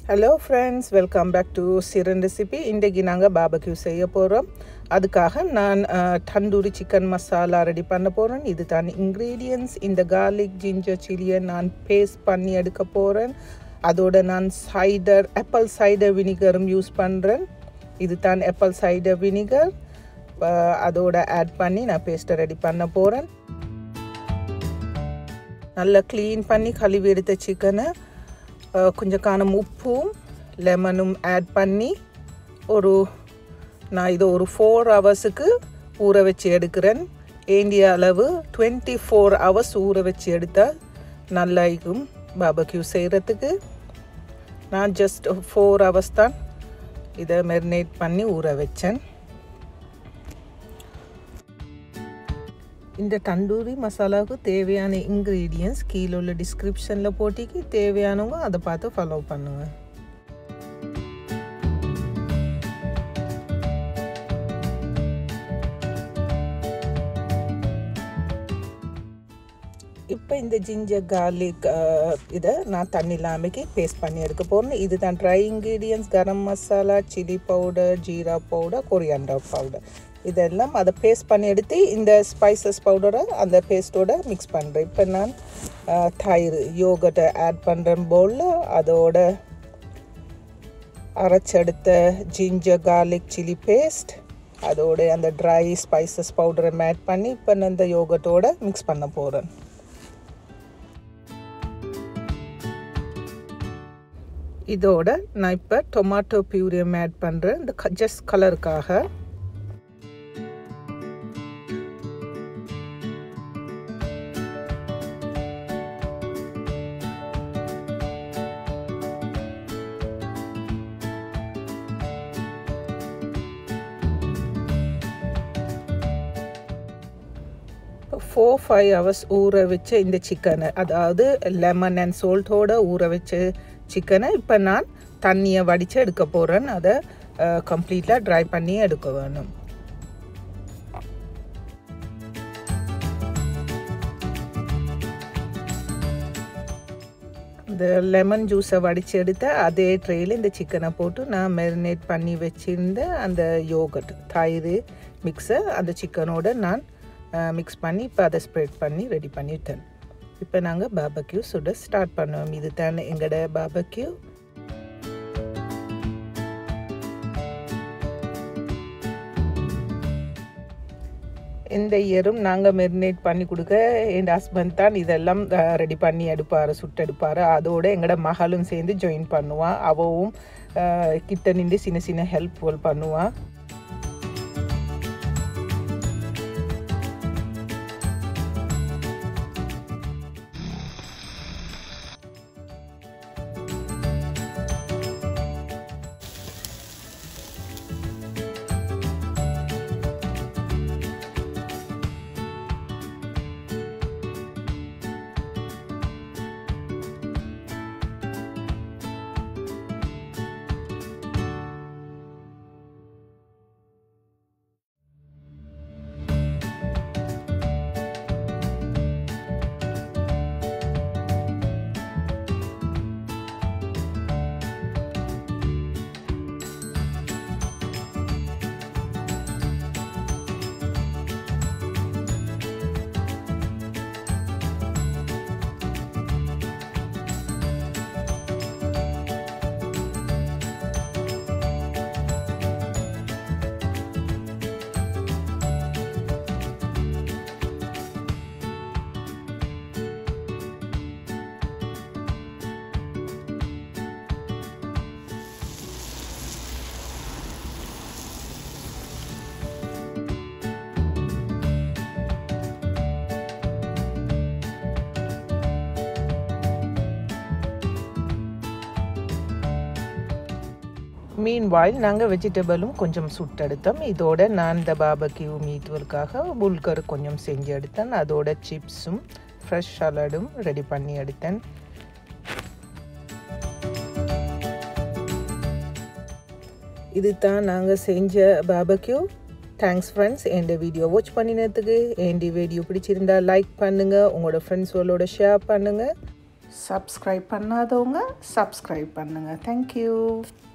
hello friends welcome back to Siran recipe இன்றைக்கு நாங்கள் பாபக்யூ செய்ய போகிறோம் அதுக்காக நான் தந்தூரி சிக்கன் மசாலா ரெடி பண்ண போகிறேன் இது தான் இன்க்ரீடியன்ஸ் இந்த கார்லிக் ஜிஞ்சர் சில்லியை நான் பேஸ்ட் பண்ணி எடுக்க போகிறேன் அதோட நான் சைடர் ஆப்பிள் சைடர் வினிகரும் யூஸ் பண்ணுறேன் இது தான் ஆப்பிள் சைடர் வினிகர் அதோட ஆட் பண்ணி நான் பேஸ்ட்டை ரெடி பண்ண போகிறேன் நல்லா க்ளீன் பண்ணி கழுவி எடுத்த சிக்கனை கொஞ்சம் காணும் உப்பும் லெமனும் ஆட் பண்ணி ஒரு நான் இதை ஒரு ஃபோர் ஹவர்ஸுக்கு ஊற வச்சு எடுக்கிறேன் ஏண்டிய அளவு டுவெண்ட்டி ஃபோர் ஹவர்ஸ் ஊற வச்சு எடுத்தால் நல்லா இருக்கும் பாபக்யூ செய்கிறதுக்கு நான் ஜஸ்ட் ஃபோர் ஹவர்ஸ் தான் இதை மெரினேட் பண்ணி ஊற வச்சேன் இந்த தந்தூரி மசாலாவுக்கு தேவையான இன்க்ரீடியன்ஸ் கீழே உள்ள டிஸ்கிரிப்ஷனில் போட்டிக்கு தேவையானவங்க அதை பார்த்து ஃபாலோ பண்ணுங்கள் இப்போ இந்த ஜிஞ்சர் கார்லிக் இதை நான் தண்ணி இல்லாமக்கு பேஸ்ட் பண்ணி எடுக்க போகிறேன் இது தான் dry ingredients garam masala chilli powder jeera powder coriander powder இதெல்லாம் அதை பேஸ்ட் பண்ணி எடுத்து இந்த ஸ்பைசஸ் பவுடரை அந்த பேஸ்ட்டோட மிக்ஸ் பண்ணுறேன் இப்போ நான் தயிர் யோகட்டை ஆட் பண்ணுறேன் பவுலில் அதோட அரைச்செடுத்த ஜிஞ்சர் கார்லிக் சில்லி பேஸ்ட் அதோட அந்த ட்ரை ஸ்பைசஸ் பவுடரை ஆட் பண்ணி இப்போ நான் இந்த யோகட்டோட மிக்ஸ் பண்ண போகிறேன் இதோட நான் இப்போ டொமாட்டோ பியூரியம் ஆட் பண்ணுறேன் இந்த ஜஸ்ட் கலருக்காக ஃபோர் ஃபைவ் ஹவர்ஸ் ஊற வச்ச இந்த சிக்கனை அதாவது லெமன் அண்ட் சோல்ட்டோட ஊற வச்ச சிக்கனை இப்போ நான் தண்ணியை வடித்து எடுக்க போகிறேன் அதை கம்ப்ளீட்டாக ட்ரை பண்ணி எடுக்க வேணும் இந்த லெமன் ஜூஸை வடித்து எடுத்த அதே ட்ரேயில் இந்த சிக்கனை போட்டு நான் மெரினேட் பண்ணி வச்சுருந்த அந்த யோகட் தயிர் மிக்ஸை அந்த சிக்கனோட நான் மிக்ஸ் பண்ணி இப்போ அதை ஸ்ப்ரெட் பண்ணி ரெடி பண்ணிட்டேன் இப்போ நாங்கள் பாபக்யூ சுட ஸ்டார்ட் பண்ணுவோம் இது தானே எங்களோட பாபக்யூ இந்த இயரும் நாங்கள் மெரினேட் பண்ணி கொடுக்க என் ஹஸ்பண்ட் தான் இதெல்லாம் ரெடி பண்ணி எடுப்பார் சுட்டெடுப்பார் அதோடு எங்களோட மகளும் சேர்ந்து ஜாயின் பண்ணுவான் அவவும் கிட்ட நின்று சின்ன சின்ன ஹெல்ப்ஃபுல் பண்ணுவான் மீன் வாயில் நாங்கள் வெஜிடபிளும் கொஞ்சம் சுட்டெடுத்தோம் இதோட நான் இந்த பாபக்யூ மீட்டுவலுக்காக புல்கர் கொஞ்சம் செஞ்சு எடுத்தேன் அதோட சிப்ஸும் ஃப்ரெஷ் சலடும் ரெடி பண்ணி எடுத்தேன் இது தான் நாங்கள் செஞ்ச பாபக்யூ தேங்க்ஸ் ஃப்ரெண்ட்ஸ் என் வீடியோ வாட்ச் பண்ணினதுக்கு என் வீடியோ பிடிச்சிருந்தா லைக் பண்ணுங்கள் உங்களோட ஃப்ரெண்ட்ஸோட ஷேர் பண்ணுங்கள் சப்ஸ்கிரைப் பண்ணாதவங்க சப்ஸ்கிரைப் பண்ணுங்கள் தேங்க்யூ